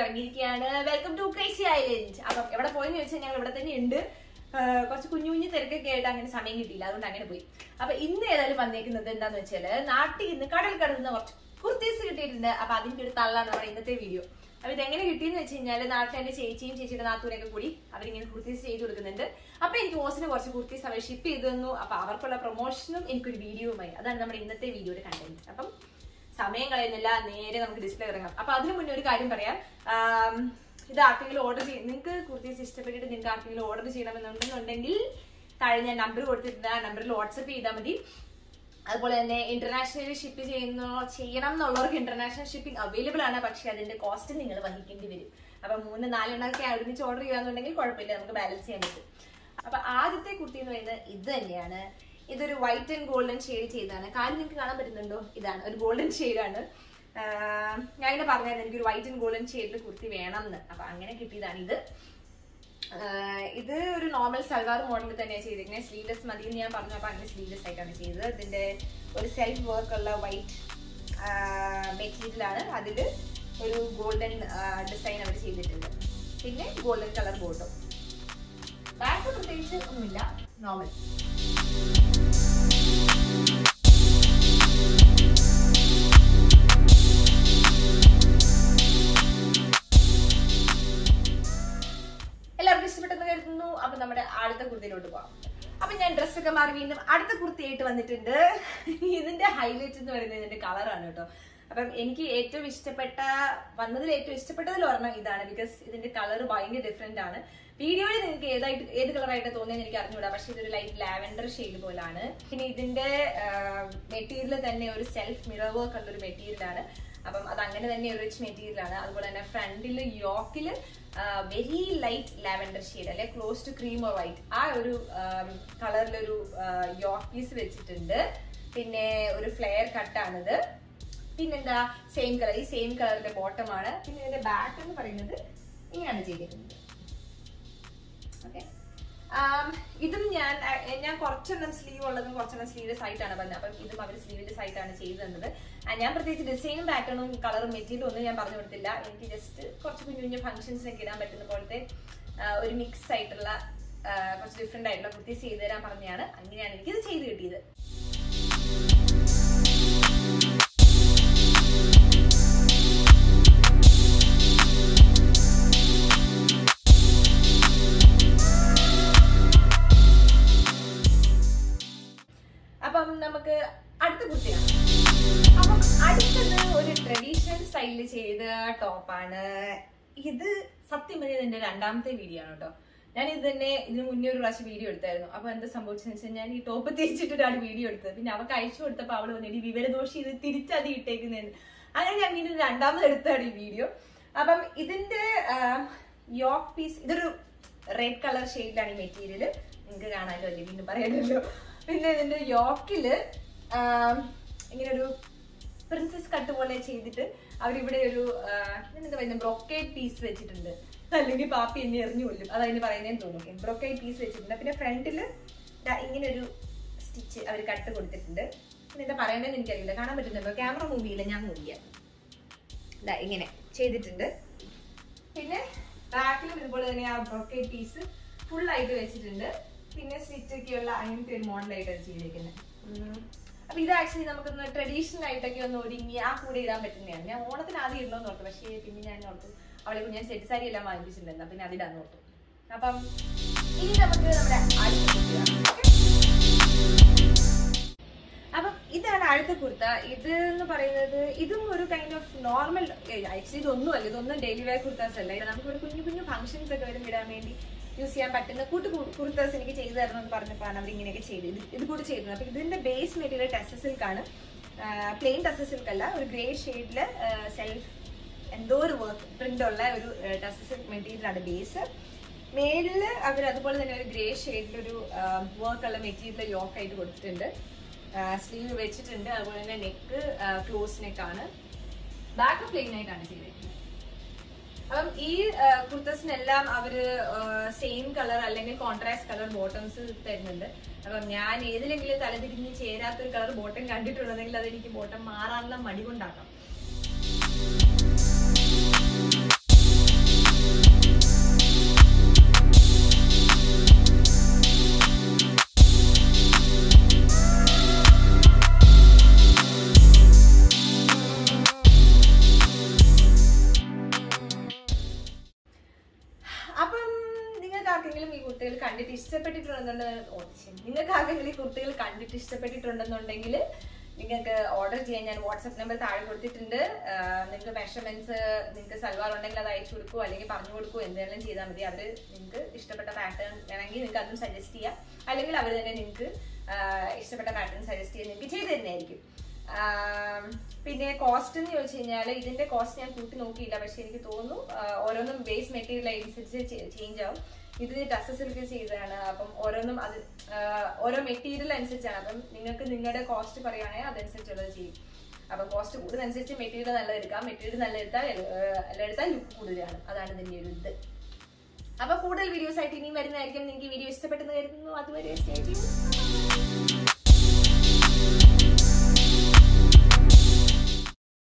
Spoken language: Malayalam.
ഇറങ്ങിയിരിക്കുകയാണ് വെൽക്കം ടു ക്രേസി ഐലൻഡ് അപ്പം എവിടെ പോയെന്ന് ചോദിച്ചാൽ ഞങ്ങൾ ഇവിടെ തന്നെ ഉണ്ട് ആഹ് കുറച്ച് കുഞ്ഞു കുഞ്ഞു തിരക്കൊക്കെ ആയിട്ട് അങ്ങനെ സമയം കിട്ടിയില്ല അതുകൊണ്ട് അങ്ങനെ പോയി അപ്പൊ ഇന്ന് ഏതായാലും വന്നേക്കുന്നത് എന്താന്ന് വെച്ചാല് നാട്ടിൽ ഇന്ന് കടൽ കടന്ന കുറച്ച് കുർത്തീസ് കിട്ടിയിട്ടുണ്ട് അപ്പൊ അതിന്റെ ഒരു തള്ളാണ് നമ്മുടെ ഇന്നത്തെ വീഡിയോ അപ്പൊ ഇതെങ്ങനെ കിട്ടിയെന്ന് വെച്ച് കഴിഞ്ഞാല് നാട്ടിൽ എന്റെ ചേച്ചിയും ചേച്ചിയുടെ നാത്തൂരൊക്കെ കൂടി അവരിങ്ങനെ കുർത്തീസ് ചെയ്ത് കൊടുക്കുന്നുണ്ട് അപ്പൊ എനിക്ക് ഓസിന് കുറച്ച് കുർത്തീസ് അവർ ഷിപ്പ് ചെയ്തു തന്നു അപ്പൊ അവർക്കുള്ള പ്രൊമോഷനും എനിക്കൊരു വീഡിയോയുമായി അതാണ് നമ്മുടെ ഇന്നത്തെ വീഡിയോയുടെ കണ്ടന്റ് അപ്പം സമയം കളയുന്നില്ല നേരെ നമുക്ക് ഡിസ്പ്ലേ ഇറങ്ങാം അപ്പൊ അതിനു മുന്നേ ഒരു കാര്യം പറയാം ആം, ഇത് ആർക്കെങ്കിലും ഓർഡർ ചെയ്യും നിങ്ങൾക്ക് കുർത്തീസ് ഇഷ്ടപ്പെട്ടിട്ട് നിങ്ങൾക്ക് ആർക്കെങ്കിലും ഓർഡർ ചെയ്യണമെന്നുണ്ടെന്നുണ്ടെങ്കിൽ താഴെ ഞാൻ നമ്പർ കൊടുത്തിട്ടുണ്ട് ആ നമ്പറിൽ വാട്സപ്പ് ചെയ്താൽ മതി അതുപോലെ തന്നെ ഇന്റർനാഷണൽ ഷിപ്പ് ചെയ്യുന്ന ചെയ്യണം എന്നുള്ളവർക്ക് ഇന്റർനാഷണൽ ഷിപ്പിംഗ് അവൈലബിൾ ആണ് പക്ഷെ അതിന്റെ കോസ്റ്റ് നിങ്ങൾ വഹിക്കേണ്ടി വരും അപ്പൊ മൂന്ന് നാലെണ്ണമൊക്കെ ഒരുമിച്ച് ഓർഡർ ചെയ്യാന്നുണ്ടെങ്കിൽ കുഴപ്പമില്ല നമുക്ക് ബാലൻസ് ചെയ്യാൻ പറ്റും അപ്പൊ ആദ്യത്തെ കുർത്തി എന്ന് പറയുന്നത് ഇത് തന്നെയാണ് ഇതൊരു വൈറ്റ് ആൻഡ് ഗോൾഡൻ ഷെയ്ഡ് ചെയ്തതാണ് കാര്യം നിങ്ങൾക്ക് കാണാൻ പറ്റുന്നുണ്ടോ ഇതാണ് ഒരു ഗോൾഡൻ ഷെയ്ഡാണ് ഞാൻ ഇങ്ങനെ പറഞ്ഞായിരുന്നു എനിക്കൊരു വൈറ്റ് ആൻഡ് ഗോൾഡൻ ഷെയ്ഡിൽ കുർത്തി വേണം എന്ന് അപ്പൊ അങ്ങനെ കിട്ടിയതാണ് ഇത് ആഹ് ഇത് ഒരു നോർമൽ സൽവാർ മോഡലിൽ തന്നെയാണ് ചെയ്തിരിക്കുന്നത് സ്ലീവ്ലെസ് മതി എന്ന് ഞാൻ പറഞ്ഞു അപ്പോൾ അങ്ങനെ സ്ലീവ്ലെസ് ആയിട്ടാണ് ചെയ്തത് ഇതിന്റെ ഒരു സെൽഫ് വർക്ക് ഉള്ള വൈറ്റ് മെറ്റീരിയലാണ് അതിൽ ഒരു ഗോൾഡൻ ഡിസൈൻ അവർ ചെയ്തിട്ടുണ്ട് പിന്നെ ഗോൾഡൻ കളർ ബോട്ടും ബാക്ക് പ്രത്യേകിച്ച് ഒന്നുമില്ല നോർമൽ എല്ലാവർക്കും ഇഷ്ടപ്പെട്ടെന്ന് കരുതുന്നു അപ്പൊ നമ്മുടെ അടുത്ത കുർത്തിയിലോട്ട് പോവാം അപ്പൊ ഞാൻ ഡ്രസ്സൊക്കെ മാറി വീണ്ടും അടുത്ത കുർത്തിയായിട്ട് വന്നിട്ടുണ്ട് ഇതിന്റെ ഹൈലൈറ്റ് എന്ന് പറയുന്നത് ഇതിന്റെ കളറാണ് കേട്ടോ അപ്പം എനിക്ക് ഏറ്റവും ഇഷ്ടപ്പെട്ട വന്നതിൽ ഏറ്റവും ഇഷ്ടപ്പെട്ടതിൽ ഒരെണ്ണം ഇതാണ് ബിക്കോസ് ഇതിന്റെ കളർ ഭയങ്കര ഡിഫറെന്റ് ആണ് വീഡിയോയിൽ നിങ്ങൾക്ക് ഏതായിട്ട് ഏത് കളറായിട്ട് തോന്നിയെന്ന് എനിക്ക് അറിഞ്ഞൂടാ പക്ഷെ ഇതൊരു ലൈറ്റ് ലാവൻഡർ ഷെയ്ഡ് പോലാണ് പിന്നെ ഇതിന്റെ മെറ്റീരിയൽ തന്നെ ഒരു സെൽഫ് മിറർ വർക്ക് ഉള്ള ഒരു മെറ്റീരിയൽ ആണ് അപ്പം അത് അങ്ങനെ തന്നെ ഒരു റിച്ച് മെറ്റീരിയൽ ആണ് അതുപോലെ തന്നെ ഫ്രണ്ടിൽ യോക്കിൽ വെരി ലൈറ്റ് ലാവൻഡർ ഷെയ്ഡ് അല്ലെ close to cream or white ആ ഒരു കളറിലൊരു യോക്ക് പീസ് വെച്ചിട്ടുണ്ട് പിന്നെ ഒരു ഫ്ലെയർ കട്ടാണിത് പിന്നെന്താ സെയിം കളർ ഈ സെയിം കളറിന്റെ ബോട്ടം ആണ് പിന്നെ ഇതിന്റെ ബാക്ക് എന്ന് പറയുന്നത് ഇങ്ങനെയാണ് ചെയ്തിരിക്കുന്നത് ഓക്കെ ഇതും ഞാൻ അഹ് ഞാൻ കുറച്ചെണ്ണം സ്ലീവ് ഉള്ളതും കുറച്ചെണ്ണം സ്ലീവ്ലെസ് ആയിട്ടാണ് പറഞ്ഞത് അപ്പം ഇതും അവർ സ്ലീവ്ലെസ് ആയിട്ടാണ് ചെയ്തു തന്നത് ആ, ഞാൻ പ്രത്യേകിച്ച് ഡിസൈനും പാറ്റേണും കളറും മെറ്റീരിയലും ഒന്നും ഞാൻ പറഞ്ഞു കൊടുത്തില്ല എനിക്ക് ജസ്റ്റ് കുറച്ച് കുഞ്ഞു കുഞ്ഞു ഫംഗ്ഷൻസിനൊക്കെ ഇടാൻ പറ്റുന്ന പോലത്തെ ആ, ഒരു മിക്സ് ആയിട്ടുള്ള ആ, കുറച്ച് ഡിഫറെന്റ് ആയിട്ടുള്ള കുർത്തീസ് ചെയ്തു തരാൻ പറഞ്ഞതാണ് അങ്ങനെയാണ് എനിക്കിത് ചെയ്ത് കിട്ടിയത് അപ്പം നമുക്ക് അടുത്ത കുട്ടിയാണ് അപ്പം അടുത്തത് ഒരു ട്രഡീഷണൽ സ്റ്റൈലിൽ ചെയ്ത ടോപ്പാണ് ഇത് സത്യം പറഞ്ഞത് എന്റെ രണ്ടാമത്തെ വീഡിയോ ആണ് കേട്ടോ ഞാൻ ഇത് തന്നെ ഇതിന് മുന്നേ ഒരു പ്രാവശ്യം വീഡിയോ എടുത്തായിരുന്നു അപ്പൊ എന്താ സംഭവിച്ചെന്ന് വെച്ചാൽ ഞാൻ ഈ ടോപ്പ് തിരിച്ചിട്ടിട്ടാണ് വീഡിയോ എടുത്തത് പിന്നെ അവൾക്ക് അയച്ചു കൊടുത്തപ്പോൾ അവള് വന്നിട്ട് വിവരദോഷി ഇത് തിരിച്ചതി ഇട്ടേക്കുന്നതെന്ന് അങ്ങനെ ഞാൻ വീണ്ടും രണ്ടാമത് എടുത്താണ് ഈ വീഡിയോ അപ്പം ഇതിന്റെ യോക്ക് പീസ് ഇതൊരു റെഡ് കളർ ഷെയ്ഡിലാണ് ഈ മെറ്റീരിയൽ നിങ്ങൾക്ക് കാണാമല്ലോ അല്ലേ വീണ്ടും പറയാനല്ലോ പിന്നെ ഇതിന്റെ യോക്കില് ആം, ഇങ്ങനെ ഒരു പ്രിൻസസ് കട്ട് പോലെ ചെയ്തിട്ട് അവരിവിടെ ഒരു എന്താ പറയുന്നത് ബ്രൊക്കേഡ് പീസ് വെച്ചിട്ടുണ്ട് അല്ലെങ്കിൽ പാപ്പി എന്നെ എറിഞ്ഞു കൊല്ലും അതതിന് പറയുന്നതെന്ന് തോന്നുന്നു ബ്രൊക്കേഡ് പീസ് വെച്ചിട്ടുണ്ട് പിന്നെ ഫ്രണ്ടില് ഇങ്ങനെ ഒരു സ്റ്റിച്ച് അവർ കട്ട് കൊടുത്തിട്ടുണ്ട് പിന്നെ എന്താ പറയണ്ടതെന്ന് എനിക്കറിയില്ല കാണാൻ പറ്റുന്നുണ്ടോ ക്യാമറ മൂവ് ചെയ്യില്ല ഞാൻ മൂവ് ചെയ്യാം ദാ ഇങ്ങനെ ചെയ്തിട്ടുണ്ട് പിന്നെ ബാക്കിലും ഇതുപോലെ തന്നെ ആ ബ്രൊക്കേഡ് പീസ് ഫുൾ ആയിട്ട് വെച്ചിട്ടുണ്ട് പിന്നെ സ്റ്റിച്ച് ഒക്കെയുള്ള അങ്ങനത്തെ ഒരു മോഡലായിട്ടാണ് ചെയ്തിരിക്കുന്നത് അപ്പൊ ഇത് ആക്ച്വലി നമുക്കൊന്ന് ട്രഡീഷണൽ ആയിട്ടൊക്കെ ഒന്ന് ഒരുങ്ങി ആ കൂടെ ഇടാൻ പറ്റുന്നതാണ് ഞാൻ ഓണത്തിന് ആദ്യം ഇടണമെന്ന് ഓർത്തു പക്ഷേ പിന്നെ ഞാൻ ഓർത്തു അവളെ ഞാൻ സെറ്റ് സാരി എല്ലാം വാങ്ങിപ്പിച്ചിട്ടുണ്ടായിരുന്നു പിന്നെ അതിടാന്ന് ഓർത്തു അപ്പം ഇനി നമുക്ക് നമ്മുടെ അടുത്ത കുട്ടിയാണ് Okay? അപ്പം ഇതാണ് അടുത്ത കുർത്ത ഇത് എന്ന് പറയുന്നത് ഇതും ഒരു കൈൻഡ് ഓഫ് നോർമൽ ആക്ച്വലി ഇതൊന്നും അല്ല ഇതൊന്നും ഡെയിലി വെയർ കുർത്താസ് അല്ല ഇത് നമുക്ക് ഒരു കുഞ്ഞു കുഞ്ഞു ഫംഗ്ഷൻസ് ഒക്കെ വരും ഇടാൻ വേണ്ടി യൂസ് ചെയ്യാൻ പറ്റുന്ന കൂട്ട് കുർത്താസ് എനിക്ക് ചെയ്തു തരണം എന്ന് പറഞ്ഞപ്പോഴാണ് അവർ ഇങ്ങനെയൊക്കെ ചെയ്ത് ഇത് ഇത് കൂടി ചെയ്തത് അപ്പൊ ഇതിന്റെ ബേസ് മെറ്റീരിയൽ ടെസ്റ്റ് സിൽക്കാണ് പ്ലെയിൻ ടെസ്റ്റ് സിൽക്ക് അല്ല ഒരു ഗ്രേ ഷെയ്ഡില് സെൽഫ് എന്തോ ഒരു വർക്ക് പ്രിന്റ് ഉള്ള ഒരു ടെസ്റ്റ് സിൽക്ക് മെറ്റീരിയൽ ആണ് ബേസ് മേലില് അവർ അതുപോലെ തന്നെ ഒരു ഗ്രേ ഷെയ്ഡിലൊരു വർക്ക് ഉള്ള മെറ്റീരിയൽ യോക്ക് ആയിട്ട് കൊടുത്തിട്ടുണ്ട് സ്ലീവ് വെച്ചിട്ടുണ്ട് അതുപോലെ തന്നെ നെക്ക് ക്ലോസ് നെക്കാണ് ബാക്ക് പ്ലെയിൻ ആയിട്ടാണ് ചെയ്തിരിക്കുന്നത് അപ്പം ഈ കുർത്തസിനെല്ലാം അവര് സെയിം കളർ അല്ലെങ്കിൽ കോൺട്രാസ്റ്റ് കളർ ബോട്ടംസ് തരുന്നുണ്ട് അപ്പം ഞാൻ ഏതിലെങ്കിലും തലതിരിഞ്ഞ് ചേരാത്തൊരു കളർ ബോട്ടം കണ്ടിട്ടുള്ളതെങ്കിൽ അതെനിക്ക് ബോട്ടം മാറാനുള്ള മടി കൊണ്ടാക്കാം ആർക്കെങ്കിലും ഈ കുർത്തികൾ കണ്ടിട്ട് ഇഷ്ടപ്പെട്ടിട്ടുണ്ടെന്നുണ്ടെന്ന് ഓ, ശരി. നിങ്ങൾക്ക് ആർക്കെങ്കിലും ഈ കുർത്തികൾ കണ്ടിട്ട് ഇഷ്ടപ്പെട്ടിട്ടുണ്ടെന്നുണ്ടെങ്കിൽ നിങ്ങൾക്ക് ഓർഡർ ചെയ്യാൻ ഞാൻ വാട്സപ്പ് നമ്പർ താഴെ കൊടുത്തിട്ടുണ്ട് നിങ്ങൾക്ക് മെഷർമെന്റ്സ് നിങ്ങൾക്ക് സൽവാർ ഉണ്ടെങ്കിൽ അത് അയച്ചു കൊടുക്കുമോ അല്ലെങ്കിൽ പറഞ്ഞു കൊടുക്കുമോ എന്തെങ്കിലും ചെയ്താൽ മതി അവർ നിങ്ങൾക്ക് ഇഷ്ടപ്പെട്ട പാറ്റേൺ വേണമെങ്കിൽ നിങ്ങൾക്ക് അതും സജസ്റ്റ് ചെയ്യാം അല്ലെങ്കിൽ അവർ തന്നെ നിങ്ങൾക്ക് ഇഷ്ടപ്പെട്ട പാറ്റേൺ സജസ്റ്റ് ചെയ്ത് നിങ്ങൾക്ക് ചെയ്ത് തരുന്നതായിരിക്കും ആം, പിന്നെ കോസ്റ്റ് എന്ന് ചോദിച്ചു കഴിഞ്ഞാൽ ഇതിന്റെ കോസ്റ്റ് ഞാൻ കൂട്ടി നോക്കിയില്ല പക്ഷെ എനിക്ക് തോന്നുന്നു ആ, ഓരോന്നും ബേസ് മെറ്റീരിയൽ അനുസരിച്ച് ചേഞ്ച് ആവും ഇത് ടസ് സിൽക്ക് ചെയ്തതാണ് അപ്പം ഓരോന്നും അത് ആ, ഓരോ മെറ്റീരിയൽ അനുസരിച്ചാണ് അപ്പം നിങ്ങൾക്ക് നിങ്ങളുടെ കോസ്റ്റ് പറയുകയാണെങ്കിൽ അതനുസരിച്ചുള്ളത് ചെയ്യും അപ്പം കോസ്റ്റ് കൂടുന്നതനുസരിച്ച് മെറ്റീരിയൽ നല്ലത് എടുക്കാം മെറ്റീരിയൽ നല്ല എടുത്താൽ നല്ല എടുത്താൽ ലുക്ക് കൂടുതലാണ് അതാണ് ഇതിന്റെ ഒരു ഇത് അപ്പൊ കൂടുതൽ വീഡിയോസ് ആയിട്ട് ഇനിയും വരുന്നതായിരിക്കും നിങ്ങൾക്ക് വീഡിയോ ഇഷ്ടപ്പെട്ടെന്ന് കരുതുന്നു അതുവരെ stay tuned.